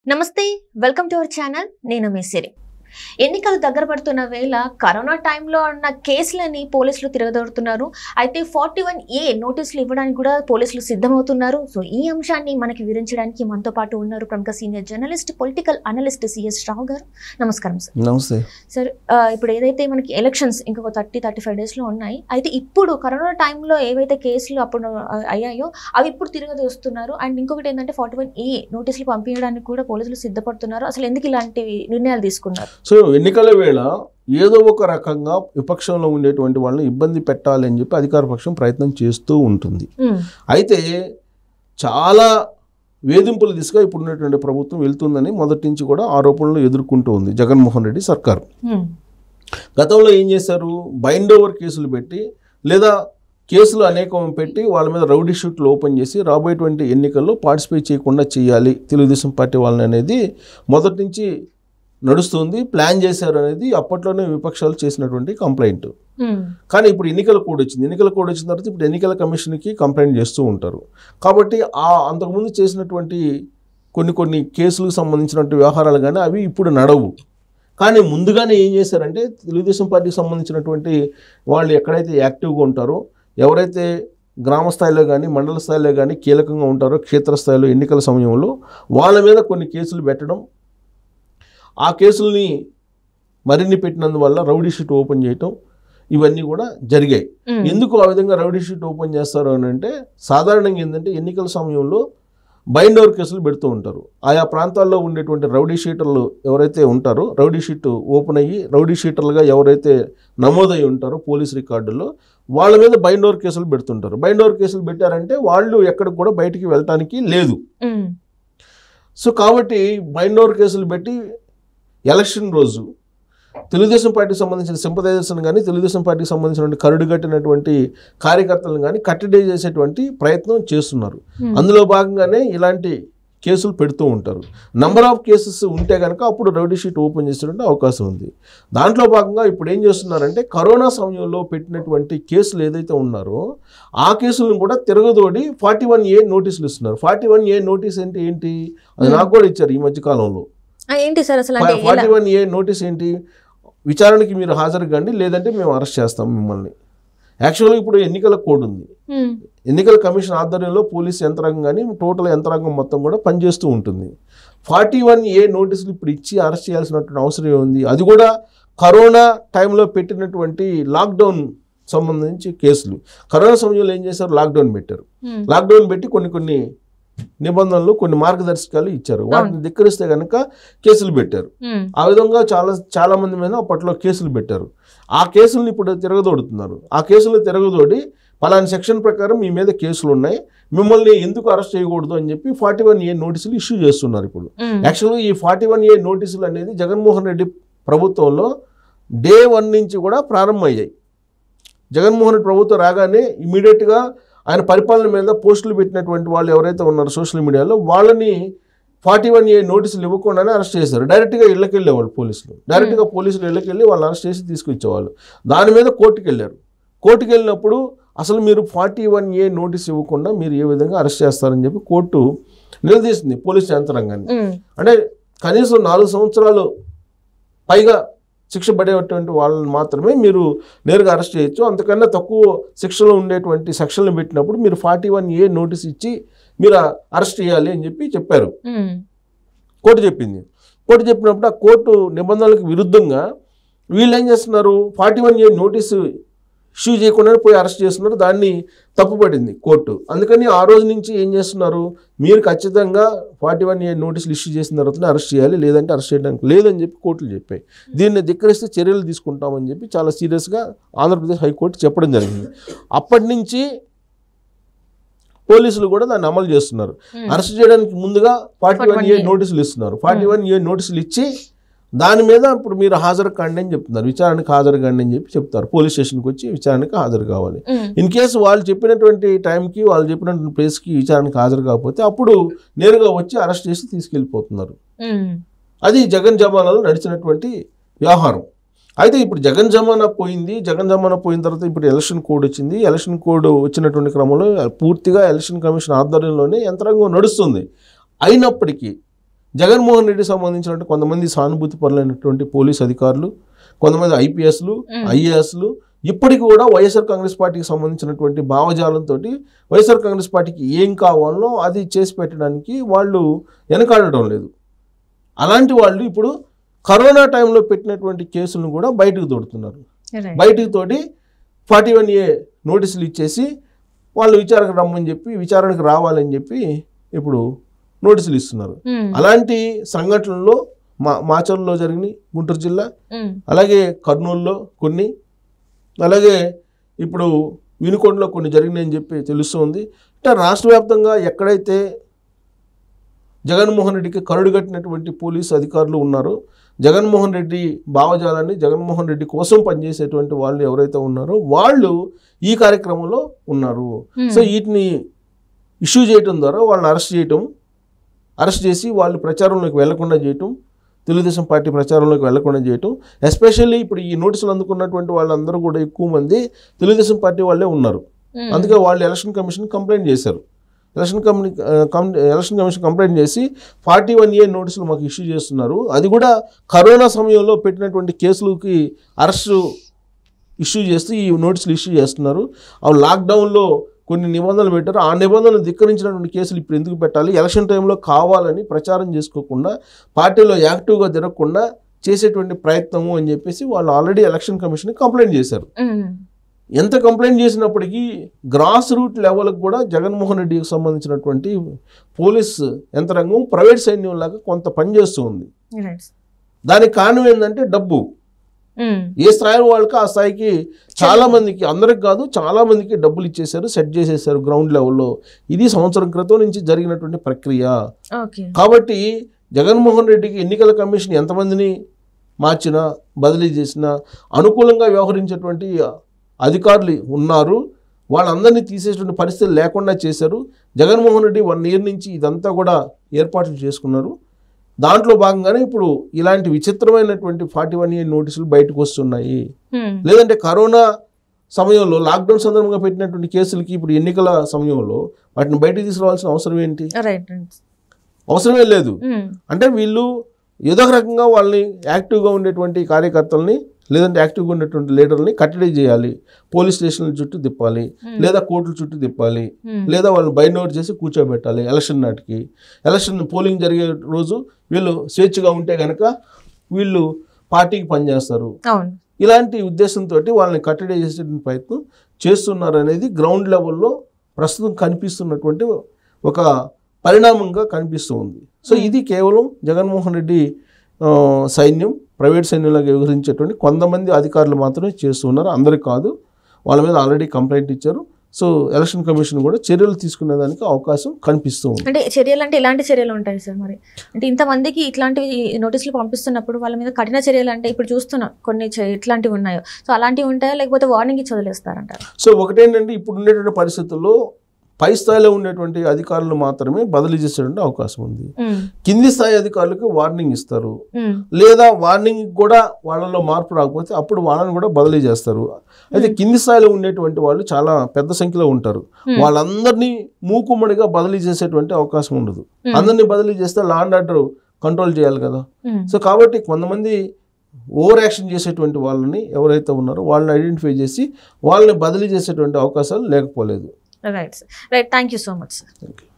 నమస్తే welcome to our channel నేను మీ సిరి ఎన్నికలు దగ్గర పడుతున్న వేళ కరోనా టైంలో ఉన్న కేసులని పోలీసులు తిరగదోడుతున్నారు అయితే ఫార్టీ వన్ ఏ నోటీసులు ఇవ్వడానికి కూడా పోలీసులు సిద్ధమవుతున్నారు సో ఈ అంశాన్ని మనకి వివరించడానికి మనతో పాటు ఉన్నారు ప్రముఖ senior journalist political analyst C S Rao garu నమస్కారం సార్ నమస్తే సార్ ఆ, ఇప్పుడు ఏదైతే మనకి ఎలక్షన్స్ ఇంకొక థర్టీ థర్టీ ఫైవ్ డేస్లో ఉన్నాయి అయితే ఇప్పుడు కరోనా టైంలో ఏవైతే కేసులు అప్పుడు ఆ, అయ్యాయో అవి ఇప్పుడు తిరగదోస్తున్నారు అండ్ ఇంకొకటి ఏంటంటే ఫార్టీ వన్ ఏ నోటీసులు పంపించడానికి కూడా పోలీసులు సిద్ధపడుతున్నారు అసలు ఎందుకు ఇలాంటి నిర్ణయాలు తీసుకున్నారు సో ఎన్నికల వేళ ఏదో ఒక రకంగా విపక్షంలో ఉండేటువంటి వాళ్ళని ఇబ్బంది పెట్టాలి అని చెప్పి అధికార పక్షం ప్రయత్నం చేస్తూ ఉంటుంది ఉమ్, అయితే చాలా వేధింపుల దిశగా ఇప్పుడు ఉన్నటువంటి ప్రభుత్వం వెళ్తుందని మొదటి నుంచి కూడా ఆరోపణలు ఎదుర్కొంటూ ఉంది జగన్మోహన్ రెడ్డి సర్కార్ ఉమ్, గతంలో ఏం చేశారు బైండ్ ఓవర్ కేసులు పెట్టి లేదా కేసులు అనేకం పెట్టి వాళ్ళ మీద రౌడీ షూట్లు ఓపెన్ చేసి రాబోయేటువంటి ఎన్నికల్లో పార్టిసిపేట్ చేయకుండా చేయాలి తెలుగుదేశం పార్టీ వాళ్ళని అనేది మొదటి నుంచి నడుస్తుంది ప్లాన్ చేశారు అనేది అప్పట్లోనే విపక్షాలు చేసినటువంటి కంప్లైంట్ ఉమ్, కానీ ఇప్పుడు ఎన్నికల కోడ్ వచ్చింది ఎన్నికల కోడ్ వచ్చిన తర్వాత ఇప్పుడు ఎన్నికల కమిషన్కి కంప్లైంట్ చేస్తూ ఉంటారు కాబట్టి ఆ అంతకుముందు చేసినటువంటి కొన్ని కొన్ని కేసులకు సంబంధించినటువంటి వ్యవహారాలు కానీ అవి ఇప్పుడు నడవు కానీ ముందుగానే ఏం చేశారంటే తెలుగుదేశం పార్టీకి సంబంధించినటువంటి వాళ్ళు ఎక్కడైతే యాక్టివ్గా ఉంటారో ఎవరైతే గ్రామ స్థాయిలో కానీ మండల స్థాయిలో కానీ కీలకంగా ఉంటారో క్షేత్రస్థాయిలో ఎన్నికల సమయంలో వాళ్ళ మీద కొన్ని కేసులు పెట్టడం ఆ కేసుల్ని మరిన్ని పెట్టినందువల్ల రౌడీ షీట్ ఓపెన్ చేయటం ఇవన్నీ కూడా జరిగాయి ఉమ్, ఎందుకు ఆ విధంగా రౌడీ షీట్ ఓపెన్ చేస్తారు అని అంటే సాధారణంగా ఏంటంటే ఎన్నికల సమయంలో బైండ్ ఓవర్ కేసులు పెడుతూ ఉంటారు ఆయా ప్రాంతాల్లో ఉండేటువంటి రౌడీ షీటర్లు ఎవరైతే ఉంటారో రౌడీ షీట్ ఓపెన్ అయ్యి రౌడీ షీటర్లుగా ఎవరైతే నమోదై ఉంటారో పోలీస్ రికార్డుల్లో వాళ్ళ మీద బైండ్ ఓవర్ కేసులు పెడుతుంటారు బైండ్ ఓవర్ కేసులు పెట్టారంటే వాళ్ళు ఎక్కడికి కూడా బయటికి వెళ్ళటానికి లేదు ఉమ్, సో కాబట్టి బైండ్ ఓవర్ కేసులు పెట్టి ఎలక్షన్ రోజు తెలుగుదేశం పార్టీకి సంబంధించిన సింపథైజర్స్ని కానీ తెలుగుదేశం పార్టీకి సంబంధించిన కరుడు కట్టినటువంటి కార్యకర్తలను కానీ కట్టడి చేసేటువంటి ప్రయత్నం చేస్తున్నారు ఉమ్, అందులో భాగంగానే ఇలాంటి కేసులు పెడుతూ ఉంటారు నంబర్ ఆఫ్ కేసెస్ ఉంటే కనుక అప్పుడు రౌడీ షీట్ ఓపెన్ చేసేటువంటి అవకాశం ఉంది దాంట్లో భాగంగా ఇప్పుడు ఏం చేస్తున్నారంటే కరోనా సమయంలో పెట్టినటువంటి కేసులు ఏదైతే ఉన్నారో ఆ కేసులను కూడా తిరగదోడి ఫార్టీ వన్ ఏ నోటీసులు ఇస్తున్నారు ఫార్టీ వన్ ఏ నోటీస్ అంటే ఏంటి అది నాకు కూడా ఇచ్చారు ఈ మధ్య కాలంలో ఆ, ఏంటి సార్ అసలు అంటే ఎలా ఫార్టీ వన్ ఏ నోటీస్ ఏంటి విచారణకి మీరు హాజరు కండి లేదంటే మేము అరెస్ట్ చేస్తాం మిమ్మల్ని యాక్చువల్గా ఇప్పుడు ఎన్నికల కోడ్ ఉంది ఉమ్, ఎన్నికల కమిషన్ ఆధ్వర్యంలో పోలీస్ యంత్రాంగం కానీ టోటల్ యంత్రాంగం మొత్తం కూడా పనిచేస్తూ ఉంటుంది ఫార్టీ వన్ ఏ నోటీసులు ఇప్పుడు ఇచ్చి అరెస్ట్ చేయాల్సినటువంటి అవసరం ఏముంది అది కూడా కరోనా టైంలో పెట్టినటువంటి లాక్డౌన్ సంబంధించి కేసులు కరోనా సమయంలో ఏం చేశారు లాక్డౌన్ పెట్టారు ఉమ్, లాక్డౌన్ పెట్టి కొన్ని కొన్ని నిబంధనలు కొన్ని మార్గదర్శకాలు ఇచ్చారు వాటిని ధిక్కరిస్తే కనుక కేసులు పెట్టారు ఉమ్, ఆ విధంగా చాలా చాలా మంది మీద అప్పట్లో కేసులు పెట్టారు ఆ కేసులను ఇప్పుడు తిరగదోడుతున్నారు ఆ కేసులు తిరగదోడి పలాని సెక్షన్ ప్రకారం మీ మీద కేసులు ఉన్నాయి మిమ్మల్ని ఎందుకు అరెస్ట్ చేయకూడదు అని చెప్పి ఫార్టీ వన్ ఏ నోటీసులు ఇష్యూ చేస్తున్నారు ఇప్పుడు ఉమ్, యాక్చువల్గా ఈ ఫార్టీ వన్ ఏ నోటీసులు అనేది జగన్మోహన్ రెడ్డి ప్రభుత్వంలో డే వన్ నుంచి కూడా ప్రారంభమయ్యాయి జగన్మోహన్ రెడ్డి ప్రభుత్వం రాగానే ఇమీడియట్గా ఆయన పరిపాలన మీద పోస్టులు పెట్టినటువంటి వాళ్ళు ఎవరైతే ఉన్నారో సోషల్ మీడియాలో వాళ్ళని ఫార్టీ వన్ ఏ నోటీసులు ఇవ్వకుండానే అరెస్ట్ చేశారు డైరెక్ట్గా ఇళ్ళకి వెళ్ళేవాళ్ళు పోలీసులు డైరెక్ట్గా పోలీసులు ఇళ్ళకి వెళ్ళి వాళ్ళని అరెస్ట్ చేసి తీసుకొచ్చేవాళ్ళు దాని మీద కోర్టుకి వెళ్ళారు కోర్టుకి వెళ్ళినప్పుడు అసలు మీరు ఫార్టీ వన్ ఏ నోటీస్ ఇవ్వకుండా మీరు ఏ విధంగా అరెస్ట్ చేస్తారని చెప్పి కోర్టు నిలదీసింది పోలీస్ యంత్రాంగాన్ని ఉమ్, అంటే కనీసం నాలుగు సంవత్సరాలు పైగా శిక్ష పడేటువంటి వాళ్ళని మాత్రమే మీరు నేరుగా అరెస్ట్ చేయొచ్చు అంతకన్నా తక్కువ శిక్షలో ఉండేటువంటి సెక్షన్లు పెట్టినప్పుడు మీరు ఫార్టీ వన్ ఏ నోటీస్ ఇచ్చి మీరు అరెస్ట్ చేయాలి అని చెప్పి చెప్పారు ఉమ్, కోర్టు చెప్పింది కోర్టు చెప్పినప్పుడు ఆ కోర్టు నిబంధనలకు విరుద్ధంగా వీళ్ళు ఏం చేస్తున్నారు forty one A notice issue చేయకుండానే పోయి అరెస్ట్ చేస్తున్నారు దాన్ని తప్పుపడింది కోర్టు అందుకని ఆ రోజు నుంచి ఏం చేస్తున్నారు మీరు ఖచ్చితంగా ఫార్టీ వన్ ఏ నోటీసులు ఇష్యూ చేసిన తర్వాతనే అరెస్ట్ చేయాలి లేదంటే అరెస్ట్ చేయడానికి లేదని చెప్పి కోర్టులు చెప్పాయి దీన్ని ధిక్కరిస్తే చర్యలు తీసుకుంటామని చెప్పి చాలా సీరియస్గా ఆంధ్రప్రదేశ్ హైకోర్టు చెప్పడం జరిగింది అప్పటి నుంచి పోలీసులు కూడా దాన్ని అమలు చేస్తున్నారు ఉమ్, అరెస్ట్ చేయడానికి ముందుగా ఫార్టీ వన్ ఏ 41A. నోటీసులు ఇస్తున్నారు ఫార్టీ వన్ ఏ నోటీసులు ఇచ్చి దాని మీద ఇప్పుడు మీరు హాజరు కాండి అని చెప్తున్నారు విచారణకు హాజరు కాండి అని చెప్పి చెప్తారు పోలీస్ స్టేషన్కి వచ్చి విచారణకు హాజరు కావాలి ఉమ్, ఇన్ కేసు వాళ్ళు చెప్పినటువంటి టైంకి వాళ్ళు చెప్పినటువంటి ప్లేస్కి విచారణకు హాజరు కాకపోతే అప్పుడు నేరుగా వచ్చి అరెస్ట్ చేసి తీసుకెళ్ళిపోతున్నారు ఉమ్, అది జగన్ జమానాలో నడిచినటువంటి వ్యవహారం అయితే ఇప్పుడు జగన్ జమానా పోయింది జగన్ జమానా పోయిన తర్వాత ఇప్పుడు ఎలక్షన్ కోడ్ వచ్చింది ఎలక్షన్ కోడ్ వచ్చినటువంటి క్రమంలో పూర్తిగా ఎలక్షన్ కమిషన్ ఆధ్వర్యంలోనే యంత్రాంగం నడుస్తుంది అయినప్పటికీ జగన్మోహన్ రెడ్డి సంబంధించినటువంటి కొంతమంది సానుభూతి పరులైనటువంటి పోలీస్ అధికారులు కొంతమంది ఐపీఎస్లు మ్మ్. ఐఏఎస్లు ఇప్పటికి కూడా వైఎస్ఆర్ కాంగ్రెస్ పార్టీకి సంబంధించినటువంటి భావజాలంతో వైఎస్ఆర్ కాంగ్రెస్ పార్టీకి ఏం కావాలో అది చేసి పెట్టడానికి వాళ్ళు వెనకాడటం లేదు అలాంటి వాళ్ళు ఇప్పుడు కరోనా టైంలో పెట్టినటువంటి కేసులను కూడా బయటకు తోడుతున్నారు Right. బయటికి తోటి ఫార్టీ వన్ ఏ నోటీసులు ఇచ్చేసి వాళ్ళు విచారణకు రమ్మని చెప్పి విచారణకు రావాలని చెప్పి ఇప్పుడు నోటీసులు ఇస్తున్నారు మ్మ్. అలాంటి సంఘటనల్లో మా మాచర్లో జరిగినాయి గుంటూరు జిల్లా మ్మ్. అలాగే కర్నూలులో కొన్ని అలాగే ఇప్పుడు వినుకొండలో కొన్ని జరిగినాయని చెప్పి తెలుస్తుంది అంటే రాష్ట్ర వ్యాప్తంగా ఎక్కడైతే జగన్మోహన్ రెడ్డికి కరుడు కట్టినటువంటి పోలీసు అధికారులు ఉన్నారో జగన్మోహన్ రెడ్డి భావజాలాన్ని జగన్మోహన్ రెడ్డి కోసం పనిచేసేటువంటి వాళ్ళు ఎవరైతే ఉన్నారో వాళ్ళు ఈ కార్యక్రమంలో ఉన్నారు మ్మ్. సో వీటిని ఇష్యూ చేయటం ద్వారా వాళ్ళని అరెస్ట్ చేయటం అరెస్ట్ చేసి వాళ్ళు ప్రచారంలోకి వెళ్లకుండా చేయటం తెలుగుదేశం పార్టీ ప్రచారంలోకి వెళ్లకుండా చేయటం ఎస్పెషల్లీ ఇప్పుడు ఈ నోటీసులు అందుకున్నటువంటి వాళ్ళందరూ కూడా ఎక్కువ మంది తెలుగుదేశం పార్టీ వాళ్ళే ఉన్నారు మ్మ్. అందుకే వాళ్ళు ఎలక్షన్ కమిషన్ కంప్లైంట్ చేశారు election commission election commission complaint చేసి ఫార్టీ వన్ ఏ నోటీసులు మాకు ఇష్యూ చేస్తున్నారు అది కూడా కరోనా సమయంలో పెట్టినటువంటి కేసులకి అరెస్ట్ ఇష్యూ చేస్తూ ఈ నోటీసులు ఇష్యూ చేస్తున్నారు అవి లాక్డౌన్లో కొన్ని నిబంధనలు పెట్టారు ఆ నిబంధనలు ధిక్కరించినటువంటి కేసులు ఇప్పుడు ఎందుకు పెట్టాలి ఎలక్షన్ టైంలో కావాలని ప్రచారం చేసుకోకుండా పార్టీలో యాక్టివ్గా తిరగకుండా చేసేటువంటి ప్రయత్నము అని చెప్పేసి వాళ్ళు ఆల్రెడీ ఎలక్షన్ కమిషన్ కంప్లైంట్ చేశారు మ్మ్. ఎంత కంప్లైంట్ చేసినప్పటికీ గ్రాస్ రూట్ లెవెల్కి కూడా జగన్మోహన్ రెడ్డికి సంబంధించినటువంటి పోలీస్ యంత్రాంగం ప్రైవేట్ సైన్యం లాగా కొంత పనిచేస్తూ ఉంది Right. దానికి కారణం ఏంటంటే డబ్బు మ్మ్. ఏ స్థాయి వాళ్ళకి ఆ స్థాయికి చాలా మందికి అందరికి కాదు చాలా మందికి డబ్బులు ఇచ్చేశారు సెట్ చేసేసారు గ్రౌండ్ లెవెల్లో ఇది సంవత్సరం క్రితం నుంచి జరిగినటువంటి ప్రక్రియ ఓకే కాబట్టి జగన్మోహన్ రెడ్డికి ఎన్నికల కమిషన్ ఎంతమందిని మార్చినా బదిలీ చేసినా అనుకూలంగా వ్యవహరించేటువంటి అధికారులు ఉన్నారు వాళ్ళందరినీ తీసేటువంటి పరిస్థితులు లేకుండా చేశారు జగన్మోహన్ రెడ్డి వన్ ఇయర్ నుంచి ఇదంతా కూడా ఏర్పాట్లు చేసుకున్నారు దాంట్లో భాగంగానే ఇప్పుడు ఇలాంటి విచిత్రమైనటువంటి ఫార్టీ వన్ ఇయర్ నోటీసులు బయటకు వస్తున్నాయి మ్మ్. లేదంటే కరోనా సమయంలో లాక్డౌన్ సందర్భంగా పెట్టినటువంటి కేసులకి ఇప్పుడు ఎన్నికల సమయంలో వాటిని బయటకు తీసుకురావాల్సిన అవసరం ఏంటి రైట్ రైట్ అవసరమే లేదు మ్మ్. అంటే వీళ్ళు ఏదో ఒక రకంగా వాళ్ళని యాక్టివ్గా ఉండేటువంటి కార్యకర్తల్ని లేదంటే యాక్టివ్గా ఉండేటువంటి లీడర్ని కట్టడి చేయాలి పోలీస్ స్టేషన్ల చుట్టూ తిప్పాలి లేదా కోర్టుల చుట్టూ తిప్పాలి మ్మ్. లేదా వాళ్ళని బైండ్ అవుట్ చేసి కూర్చోబెట్టాలి ఎలక్షన్ నాటికి ఎలక్షన్ పోలింగ్ జరిగే రోజు వీళ్ళు స్వేచ్ఛగా ఉంటే కనుక వీళ్ళు పార్టీకి పనిచేస్తారు అవును ఇలాంటి ఉద్దేశంతో వాళ్ళని కట్టడి చేసే ప్రయత్నం చేస్తున్నారు అనేది గ్రౌండ్ లెవెల్లో ప్రస్తుతం కనిపిస్తున్నటువంటి ఒక పరిణామంగా కనిపిస్తూ ఉంది సో ఇది కేవలం జగన్మోహన్ రెడ్డి ఆ, సైన్యం ప్రైవేట్ సైన్యంలాగా వ్యవహరించేటువంటి కొంతమంది అధికారులు మాత్రమే చేస్తున్నారు అందరికి కాదు వాళ్ళ మీద ఆల్రెడీ కంప్లైంట్ ఇచ్చారు సో ఎలక్షన్ కమిషన్ కూడా చర్యలు తీసుకునేదానికి అవకాశం కనిపిస్తూ ఉంది అంటే చర్యలు అంటే ఎలాంటి చర్యలు ఉంటాయి సార్ మరి అంటే ఇంతమందికి ఇట్లాంటివి నోటీసులు పంపిస్తున్నప్పుడు వాళ్ళ మీద కఠిన చర్యలు అంటే ఇప్పుడు చూస్తున్నాం కొన్ని చే- ఇట్లాంటివి ఉన్నాయో సో అలాంటివి ఉంటాయా లేకపోతే వార్నింగ్ ఇచ్చి వదిలేస్తారంటారు సో ఒకటేంటంటే ఇప్పుడు ఉండేటువంటి పరిస్థితుల్లో పై స్థాయిలో ఉండేటువంటి అధికారులు మాత్రమే బదిలీ చేసేటువంటి అవకాశం ఉంది కింది స్థాయి అధికారులకు వార్నింగ్ ఇస్తారు లేదా వార్నింగ్ కూడా వాళ్ళలో మార్పు రాకపోతే అప్పుడు వాళ్ళని కూడా బదిలీ చేస్తారు అయితే కింది స్థాయిలో ఉండేటువంటి వాళ్ళు చాలా పెద్ద సంఖ్యలో ఉంటారు వాళ్ళందరినీ మూకుమ్మడిగా బదిలీ చేసేటువంటి అవకాశం ఉండదు అందరినీ బదిలీ చేస్తే లా అండ్ ఆర్డర్ కంట్రోల్ చేయాలి కదా సో కాబట్టి కొంతమంది ఓవర్ యాక్షన్ చేసేటువంటి వాళ్ళని ఎవరైతే ఉన్నారో వాళ్ళని ఐడెంటిఫై చేసి వాళ్ళని బదిలీ చేసేటువంటి అవకాశాలు లేకపోలేదు right right thank you so much sir thank you